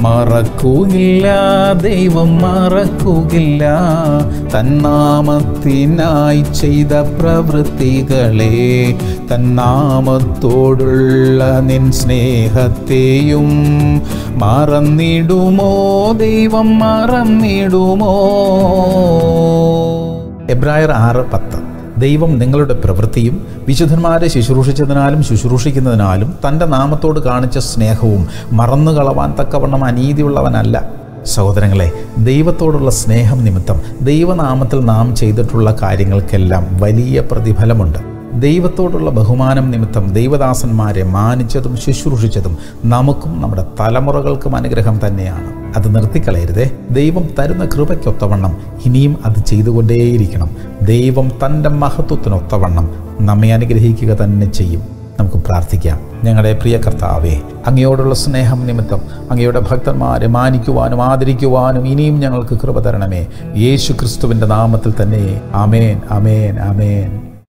മറക്കുകയില്ല ദൈവം മറക്കുകയില്ല തന്നാമത്തിനായി ചെയ്ത പ്രവൃത്തികളെ തന്നാമത്തോടുള്ള നിൻ സ്നേഹത്തെയും മറന്നിടുമോ ദൈവം മറന്നിടുമോ എബ്രായർ ആറ് പത്ത് ദൈവം നിങ്ങളുടെ പ്രവൃത്തിയും വിശുദ്ധന്മാരെ ശുശ്രൂഷിച്ചതിനാലും ശുശ്രൂഷിക്കുന്നതിനാലും തൻ്റെ നാമത്തോട് കാണിച്ച സ്നേഹവും മറന്നു കളവാൻ തക്കവണ്ണം അനീതിയുള്ളവനല്ല സഹോദരങ്ങളെ ദൈവത്തോടുള്ള സ്നേഹം നിമിത്തം ദൈവനാമത്തിൽ നാം ചെയ്തിട്ടുള്ള കാര്യങ്ങൾക്കെല്ലാം വലിയ പ്രതിഫലമുണ്ട് ദൈവത്തോടുള്ള ബഹുമാനം നിമിത്തം ദൈവദാസന്മാരെ മാനിച്ചതും ശുശ്രൂഷിച്ചതും നമുക്കും നമ്മുടെ തലമുറകൾക്കും അനുഗ്രഹം തന്നെയാണ് അത് നിർത്തിക്കളയരുതേ ദൈവം തരുന്ന കൃപയ്ക്കൊത്തവണ്ണം ഇനിയും അത് ചെയ്തുകൊണ്ടേയിരിക്കണം ദൈവം തൻ്റെ മഹത്വത്തിനൊത്തവണ്ണം നമ്മെ അനുഗ്രഹിക്കുക തന്നെ ചെയ്യും നമുക്ക് പ്രാർത്ഥിക്കാം ഞങ്ങളുടെ പ്രിയ കർത്താവേ അങ്ങയോടുള്ള സ്നേഹം നിമിത്തം അങ്ങയുടെ ഭക്തന്മാരെ മാനിക്കുവാനും ആദരിക്കുവാനും ഇനിയും ഞങ്ങൾക്ക് കൃപ തരണമേ യേശു ക്രിസ്തുവിൻ്റെ നാമത്തിൽ തന്നെ ആമേൻ ആമേൻ ആമേൻ